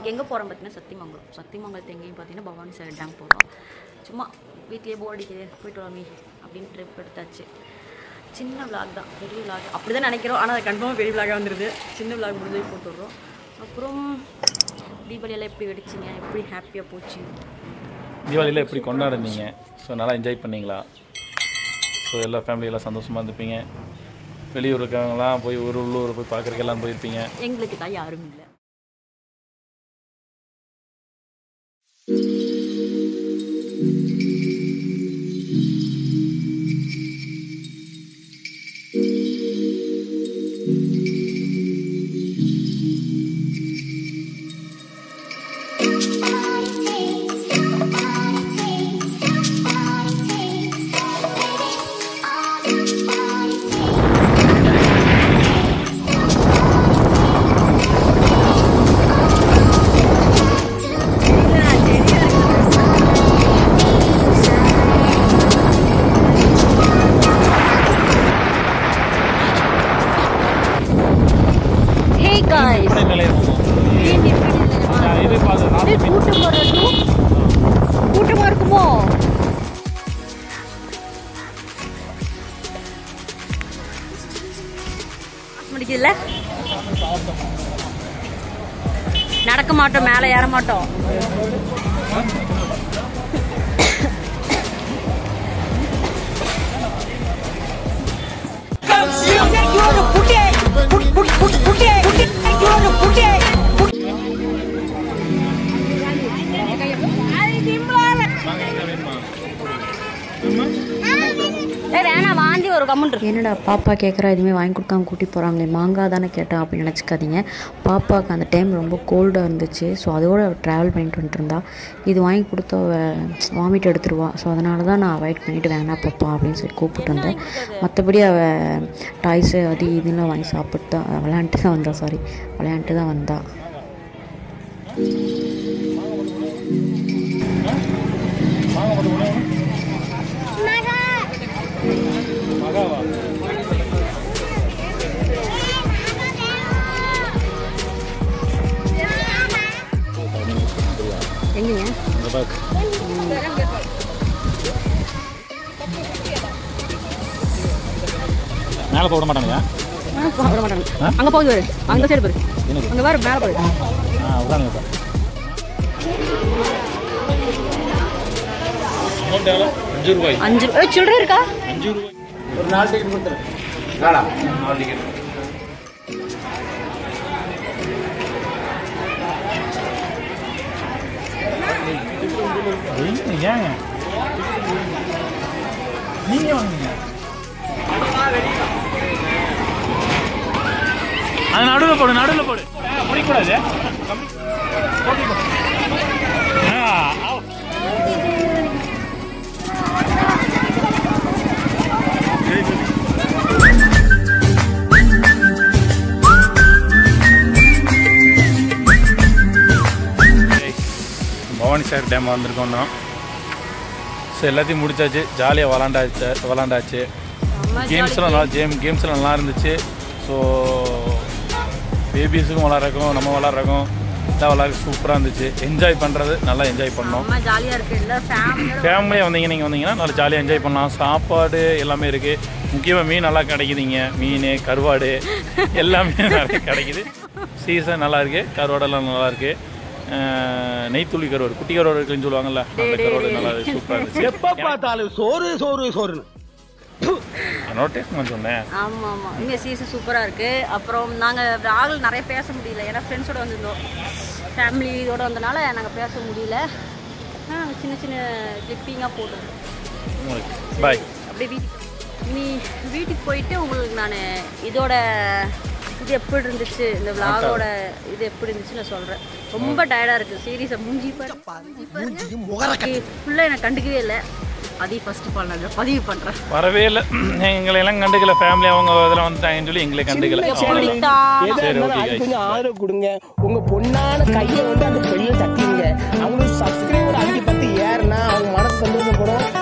இன்றைக்கி எங்கே போகிறோம் பார்த்தீங்கன்னா சத்தியமங்கலம் சத்தியமங்கலத்து எங்கேயும் பார்த்தீங்கன்னா பவானி சாகர் டேம் போகிறோம் சும்மா வீட்லேயே போர் அடிக்குது போயிட்டு வாமி அப்படின்னு ட்ரிப் எடுத்தாச்சு சின்ன விளாக் தான் பெரிய விளாக் அப்படி தான் நினைக்கிறோம் ஆனால் அது கன்ஃபார்மாக பெரிய விளாகாக வந்துடுது சின்ன விளாக் முடிஞ்சு போட்டு விட்றோம் அப்புறம் தீபாவளியெல்லாம் எப்படி வெடிச்சிங்க எப்படி ஹாப்பியாக போச்சு தீபாவளியில் எப்படி கொண்டாடுனீங்க ஸோ நல்லா என்ஜாய் பண்ணீங்களா ஸோ எல்லா ஃபேமிலியெல்லாம் சந்தோஷமாக இருந்துப்பீங்க வெளியூர் இருக்கவங்கலாம் போய் ஒரு உள்ளூர் போய் பார்க்குறதுக்கு எல்லாம் போயிருப்பீங்க எங்களுக்கு தான் யாரும் இல்லை ஹே காய்ஸ் இது பார்த்து கூட்டமா இருக்கும் கூட்டமா இருக்குமோ முடிக்கல நடக்க மாட்டோம் மேலே ஏற மாட்டோம் வேணாம் வாந்தி ஒரு கம்முன் என்னடா பாப்பா கேட்குறா எதுவுமே வாங்கி கொடுக்காம கூட்டி போகிறாங்களே மாங்காய் தானே கேட்டா அப்படின்னு நினச்சிக்காதீங்க பாப்பாவுக்கு அந்த டைம் ரொம்ப கோல்டாக இருந்துச்சு ஸோ அதோட ட்ராவல் பண்ணிட்டு வந்துட்டு இருந்தா இது வாங்கி கொடுத்தா வாமிட் எடுத்துருவா ஸோ அதனால தான் நான் அவாய்ட் பண்ணிவிட்டு வேணாம் பாப்பா அப்படின்னு சொல்லி கூப்பிட்டு வந்தேன் மற்றபடி அவள் டாய்ஸு அது இதெல்லாம் வாங்கி சாப்பிட்டு தான் விளையாண்டுட்டு தான் வந்தா சாரி விளையாண்டுட்டு தான் வந்தா எங்கங்க மேலே போட மாட்டாங்க விட மாட்டாங்க அங்க போகுது பாரு அந்த சைடு பாரு அங்க பாரு மேல பாரு ஆ உட்காந்துங்க அஞ்சு ரூபாய் அஞ்சு ஏய், சில்லறை இருக்கா அஞ்சு ரூபாய் ஒரு நாலு டிக்கெட் கொடுத்துரு நாலு டிக்கெட் ஏங்க நீங்க வாங்குங்க அது நடுவில் போடு நடுவில் போடு முடிக்கூடாது பவானி சாகர் டேம் வந்திருக்கோம் தான் ஸோ எல்லாத்தையும் முடிச்சாச்சு ஜாலியாக விளாண்டாச்சு விளாண்டாச்சு கேம்ஸ்லாம் நல்லா கேம் கேம்ஸ்லாம் நல்லா இருந்துச்சு ஸோ பேபிஸுக்கும் விளாட்றக்கும் நம்ம விளாட்றக்கும் எல்லாம் விளாட்றது சூப்பராக இருந்துச்சு என்ஜாய் பண்ணுறது நல்லா என்ஜாய் பண்ணோம் அம்மா ஜாலியா இருக்கு இல்ல ஃபேமிலியோட ஃபேமிலியாக வந்தீங்க நீங்கள் வந்தீங்கன்னா நல்லா ஜாலியாக என்ஜாய் பண்ணலாம் சாப்பாடு எல்லாமே இருக்குது முக்கியமாக மீன் நல்லா கிடைக்குதுங்க மீன் கருவாடு எல்லாமே நிறைய கிடைக்குது சீசன் நல்லா இருக்குது கருவாடெல்லாம் நல்லா இருக்குது அஹ் நெய்த்துளி கருவாடு குட்டி கருவாடு இருக்குன்னு சொல்லுவாங்கல்ல அந்த கருவாடு நல்லா சூப்பராக இருந்துச்சு எப்ப பார்த்தாலும் சோறு சோறு சோறுன்னு அதனோட டேஸ்ட் நான் சொன்னேன் ஆமா ஆமா இங்க சீசன் சூப்பரா இருக்கு அப்புறம் நாங்க ஆள் நிறைய பேச முடியல ஏன்னா ஃப்ரெண்ட்ஸோட வந்திருந்தோம் ஃபேமிலியோட வந்தனால நாங்க பேச முடியல ஆனா, நாங்க சின்ன சின்ன கிளிப்பிங்காக போட்டோம் உங்களுக்கு பாய் அப்படியே வீட்டுக்கு இனி வீட்டுக்கு போயிட்டு உங்களுக்கு நான் இதோட இது எப்படி இருந்துச்சு இந்த விலாகோட இது எப்படி இருந்துச்சு நான் சொல்கிறேன் ரொம்ப டயர்டாக இருக்குது சீரியஸாக மூஞ்சி பாரு ஃபுல்லாக எனக்கு கண்டுக்கவே இல்லை அதையும் ஃபஸ்ட்டு பண்ண பதிவு பண்ணுறேன் வரவே இல்லை எங்களை எல்லாம் கண்டுக்கல ஃபேமிலி அவங்க இதில் வந்துட்டாங்கன்னு சொல்லி எங்களை கண்டுக்கல அவ்வளவுதான். எதா சரி, இருந்தாலும் okay, அதுக்கு guys. கொஞ்சம் ஆதரவு கொடுங்க உங்க பொண்ணான கையை வந்து அந்த பெண்ணில் தட்டிடுங்க அவங்களுக்கு சப்ஸ்கிரைபர் அதிக பத்தி ஏறுனா அவங்க மனசு சந்தோஷப்படும்